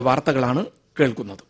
വാർത്തകളാണ് കേൾക്കുന്നത്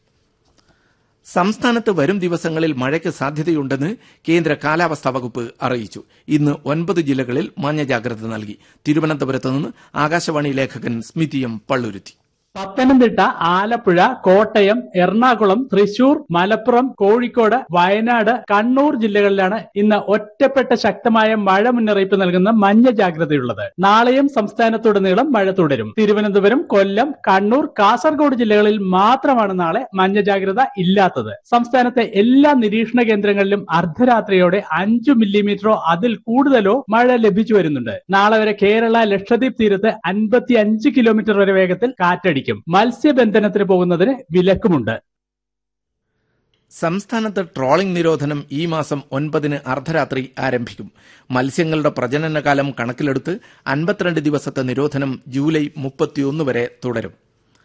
സംസ്ഥാനത്ത് വരും ദിവസങ്ങളിൽ മഴയ്ക്ക് സാധ്യതയുണ്ടെന്ന് കേന്ദ്ര കാലാവസ്ഥാ വകുപ്പ് അറിയിച്ചു ഇന്ന് ഒൻപത് ജില്ലകളിൽ മഞ്ഞ ജാഗ്രത നൽകി തിരുവനന്തപുരത്ത് നിന്ന് ആകാശവാണി ലേഖകൻ സ്മിതി എം പള്ളുരുത്തി പത്തനംതിട്ട ആലപ്പുഴ കോട്ടയം എറണാകുളം തൃശൂർ മലപ്പുറം കോഴിക്കോട് വയനാട് കണ്ണൂർ ജില്ലകളിലാണ് ഇന്ന് ഒറ്റപ്പെട്ട ശക്തമായ മഴ മുന്നറിയിപ്പ് നൽകുന്ന മഞ്ഞ ജാഗ്രതയുള്ളത് നാളെയും സംസ്ഥാനത്തുടനീളം മഴ തുടരും തിരുവനന്തപുരം കൊല്ലം കണ്ണൂർ കാസർഗോഡ് ജില്ലകളിൽ മാത്രമാണ് നാളെ മഞ്ഞ ജാഗ്രത ഇല്ലാത്തത് സംസ്ഥാനത്തെ എല്ലാ നിരീക്ഷണ കേന്ദ്രങ്ങളിലും അർദ്ധരാത്രിയോടെ അഞ്ചു മില്ലിമീറ്ററോ അതിൽ കൂടുതലോ മഴ ലഭിച്ചു വരുന്നുണ്ട് നാളെ വരെ കേരള ലക്ഷദ്വീപ് തീരത്ത് അൻപത്തി അഞ്ച് കിലോമീറ്റർ വരെ വേഗത്തിൽ കാറ്റടിക്കും മത്സ്യബന്ധനത്തിന് പോകുന്നതിന് വിലക്കുമുണ്ട് സംസ്ഥാനത്ത് ട്രോളിംഗ് നിരോധനം ഈ മാസം ഒൻപതിന് അർദ്ധരാത്രി ആരംഭിക്കും മത്സ്യങ്ങളുടെ പ്രജനനകാലം കണക്കിലെടുത്ത് അൻപത്തിരണ്ട് ദിവസത്തെ നിരോധനം ജൂലൈ മുപ്പത്തിയൊന്ന് വരെ തുടരും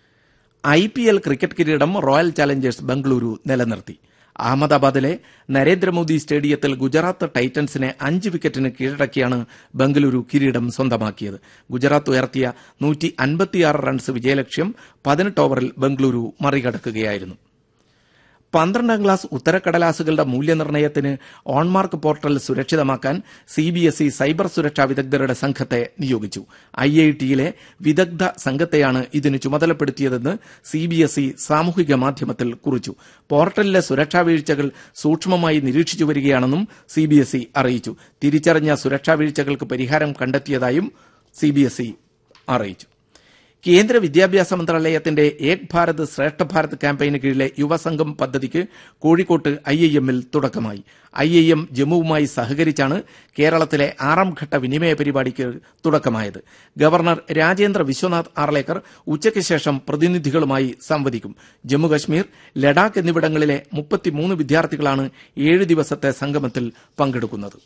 ഐ പി എൽ ക്രിക്കറ്റ് കിരീടം റോയൽ ചലഞ്ചേഴ്സ് ബംഗളൂരു നിലനിർത്തി അഹമ്മദാബാദിലെ നരേന്ദ്രമോദി സ്റ്റേഡിയത്തിൽ ഗുജറാത്ത് ടൈറ്റൻസിനെ അഞ്ച് വിക്കറ്റിന് കീഴടക്കിയാണ് ബംഗളൂരു കിരീടം സ്വന്തമാക്കിയത് ഗുജറാത്ത് ഉയർത്തിയ നൂറ്റി അൻപത്തിയാറ് റൺസ് വിജയലക്ഷ്യം പതിനെട്ട് ഓവറിൽ ബംഗളൂരു മറികടക്കുകയായിരുന്നു പന്ത്രണ്ടാം ക്ലാസ് ഉത്തരക്കടലാസുകളുടെ മൂല്യനിർണ്ണയത്തിന് ഓൺമാർക്ക് പോർട്ടൽ സുരക്ഷിതമാക്കാൻ C B S E cyber സുരക്ഷാ വിദഗ്ധരുടെ സംഘത്തെ നിയോഗിച്ചു ഐ ഐ ടിയിലെ വിദഗ്ധ സംഘത്തെയാണ് ഇതിന് ചുമതലപ്പെടുത്തിയതെന്ന് സി ബി എസ് ഇ സാമൂഹിക മാധ്യമത്തിൽ കുറിച്ചു പോർട്ടലിലെ സുരക്ഷാ വീഴ്ചകൾ സൂക്ഷ്മമായി നിരീക്ഷിച്ചു വരികയാണെന്നും സി ബി എസ് ഇ അറിയിച്ചു തിരിച്ചറിഞ്ഞ സുരക്ഷാ വീഴ്ചകൾക്ക് പരിഹാരം കണ്ടെത്തിയതായും സി ബി എസ് ഇ അറിയിച്ചു കേന്ദ്ര വിദ്യാഭ്യാസ മന്ത്രാലയത്തിന്റെ ഏക് ഭാരത് ശ്രേഷ്ഠ ഭാരത് ക്യാമ്പയിന് കീഴിലെ യുവസംഘം പദ്ധതിക്ക് കോഴിക്കോട്ട് ഐ ഐ എമ്മിൽ തുടക്കമായി ഐ ഐ എം ജമ്മുവുമായി സഹകരിച്ചാണ് കേരളത്തിലെ ആറാം ഘട്ട വിനിമയ പരിപാടിക്ക് തുടക്കമായത് ഗവർണർ രാജേന്ദ്ര വിശ്വനാഥ് ആർലേക്കർ ഉച്ചയ്ക്ക് ശേഷം പ്രതിനിധികളുമായി സംവദിക്കും ജമ്മുകശ്മീർ ലഡാക്ക് എന്നിവിടങ്ങളിലെ മുപ്പത്തിമൂന്ന് വിദ്യാർത്ഥികളാണ് ഏഴ് ദിവസത്തെ സംഗമത്തിൽ പങ്കെടുക്കുന്നത്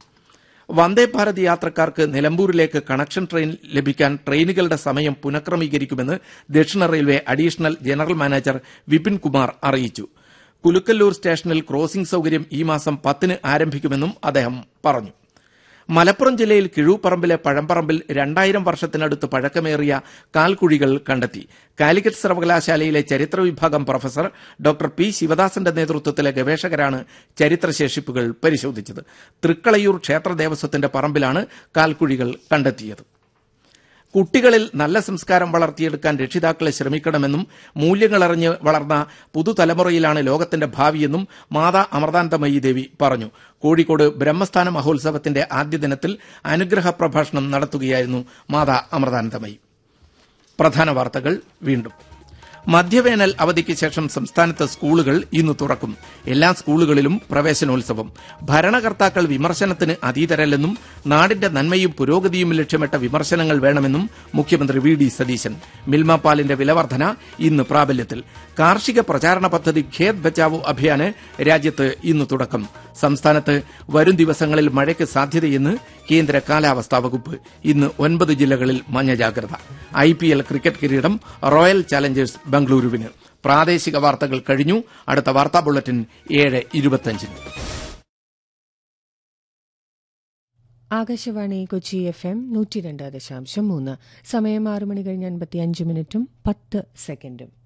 വന്ദേ ഭാരത് യാത്രക്കാർക്ക് നിലമ്പൂരിലേക്ക് കണക്ഷൻ ട്രെയിൻ ലഭിക്കാൻ ട്രെയിനുകളുടെ സമയം പുനഃക്രമീകരിക്കുമെന്ന് ദക്ഷിണ railway additional general manager Vipin Kumar അറിയിച്ചു കുലുക്കല്ലൂർ സ്റ്റേഷനിൽ ക്രോസിംഗ് സൌകര്യം ഈ മാസം പത്തിന് ആരംഭിക്കുമെന്നും അദ്ദേഹം പറഞ്ഞു മലപ്പുറം ജില്ലയിൽ കിഴൂപ്പറമ്പിലെ പഴമ്പറമ്പിൽ രണ്ടായിരം വർഷത്തിനടുത്ത് പഴക്കമേറിയ കാൽക്കുഴികൾ കണ്ടെത്തി കാലിക്കറ്റ് സർവകലാശാലയിലെ ചരിത്ര വിഭാഗം പ്രൊഫസർ ഡോക്ടർ പി ശിവദാസന്റെ നേതൃത്വത്തിലെ ഗവേഷകരാണ് ചരിത്രശേഷിപ്പുകൾ പരിശോധിച്ചത് തൃക്കളയൂർ ക്ഷേത്ര ദേവസ്വത്തിന്റെ പറമ്പിലാണ് കാൽക്കുഴികൾ കണ്ടെത്തിയത് കുട്ടികളിൽ നല്ല സംസ്കാരം വളർത്തിയെടുക്കാൻ രക്ഷിതാക്കളെ ശ്രമിക്കണമെന്നും മൂല്യങ്ങളറിഞ്ഞ് വളർന്ന പുതുതലമുറയിലാണ് ലോകത്തിന്റെ ഭാവിയെന്നും മാതാ അമൃതാനന്ദമയി ദേവി പറഞ്ഞു കോഴിക്കോട് ബ്രഹ്മസ്ഥാന മഹോത്സവത്തിന്റെ ആദ്യ ദിനത്തിൽ അനുഗ്രഹ പ്രഭാഷണം നടത്തുകയായിരുന്നു മാതാ അമൃതാനന്ദമയി പ്രധാന വാർത്തകൾ വീണ്ടും മധ്യവേനൽ അവധിക്ക് ശേഷം സംസ്ഥാനത്ത് സ്കൂളുകൾ ഇന്ന് തുറക്കും എല്ലാ സ്കൂളുകളിലും പ്രവേശനോത്സവം ഭരണകർത്താക്കൾ വിമർശനത്തിന് അതീതരല്ലെന്നും നാടിന്റെ നന്മയും പുരോഗതിയും ലക്ഷ്യമിട്ട വിമർശനങ്ങൾ വേണമെന്നും മുഖ്യമന്ത്രി വി ഡി സതീശൻ മിൽമ പാലിന്റെ വിലവർധന ഇന്ന് പ്രാബല്യത്തിൽ കാർഷിക പ്രചാരണ പദ്ധതി ഖേത് ബച്ചാവോ അഭിയാന് രാജ്യത്ത് ഇന്ന് തുടക്കം സംസ്ഥാനത്ത് വരും ദിവസങ്ങളിൽ മഴയ്ക്ക് സാധ്യതയെന്ന് കേന്ദ്ര കാലാവസ്ഥാ വകുപ്പ് ഇന്ന് ഒൻപത് ജില്ലകളിൽ മഞ്ഞ ജാഗ്രത ഐ പി എൽ ക്രിക്കറ്റ് കിരീടം റോയൽ ചലഞ്ചേഴ്സ് ബംഗളൂരുവിന് പ്രാദേശിക വാർത്തകൾ കഴിഞ്ഞു അടുത്ത വാർത്താ ബുള്ളറ്റിൻ ഏഴ് ഇരുപത്തിയഞ്ചിന് ആകാശവാണി കൊച്ചി എഫ് എം നൂറ്റി രണ്ട് ദശാംശം മൂന്ന് സമയം ആറ് മണി കഴിഞ്ഞ് അൻപത്തി അഞ്ച് മിനിറ്റും പത്ത് സെക്കൻഡും